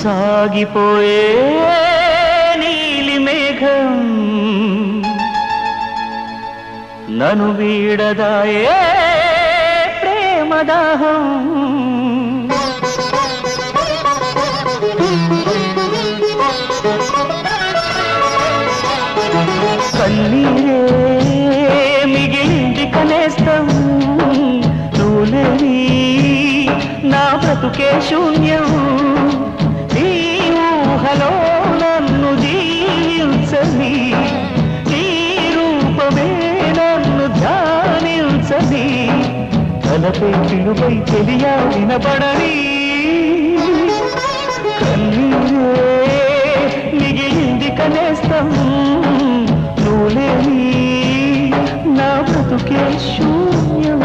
సాగిపోయే నీలి మేఘం నను వీడదాయే ప్రేమదాహం కన్నీరే మిగిలింది కనేస్తం నువ్వులేని నా బ్రతుకే శూన్యం ఈ ఊహలో నన్ను జీవించని నీ రూపమే నన్ను ధ్యానించని తలపై పిలుపై తెలియా వినపడని కన్నీరే మిగిలింది కనేస్తం నువ్వులేని నా బ్రతుకే శూన్యం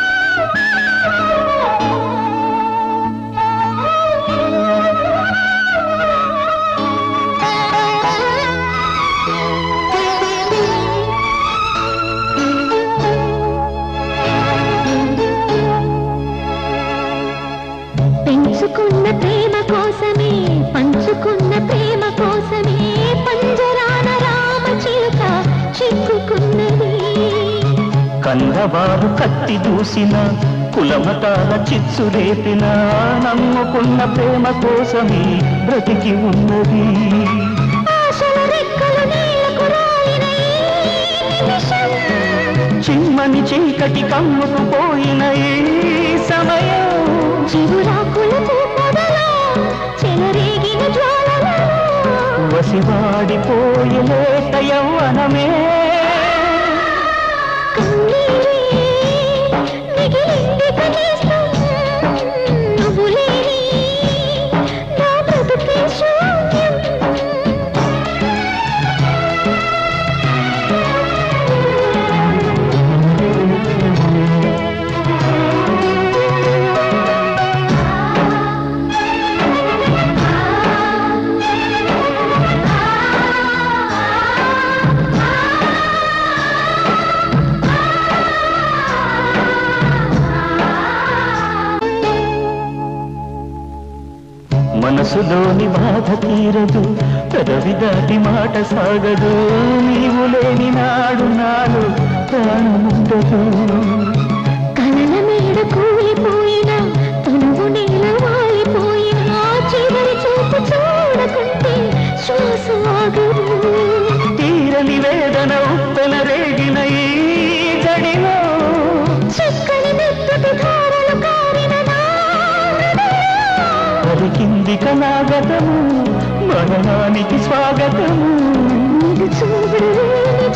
పెంచుకున్న ప్రేమ కోసమే పంచుకున్న ప్రేమ కోసమే పంజరాన రామ చిలుక చిక్కుకున్నది కన్నవారు కత్తి దూసిన కులమతాల చిచ్చు రేపిన నమ్ముకున్న ప్రేమ కోసమే బ్రతికి ఉన్నది ఆశల రెక్కలు నీళ్లకు రాలిన ఈ నిమిషం చిమ్మని చీకటి కమ్ముకు పోయిన ఈ సమయం చిగురాకులకు పొదలో చెలరేగిన జ్వాలలో వసివాడిపోయి లేత యవ్వనమే కన్నీరే మిగిలింది కనీసం నువ్వు లేని నా బ్రతుకే శూన్యం మనసులోని బాధ తీరదు పెదవి దాటి మాట సాగదు నీవు లేని నాడు నాడు ప్రాణముండదు కలల మేడ కూలిపోయిన తనువు నేల వాలిపోయిన చివరి చూపు చూడకుంటే శ్వాస ఆగదు తీరని వేదన ఉప్పెన రేగిన ఈ జడిలో చక్కని మెత్తటి ధారలు కారిన నా హృదయం. పలికింది కనాగతము మరణానికి స్వాగతము ఇది చూడలేని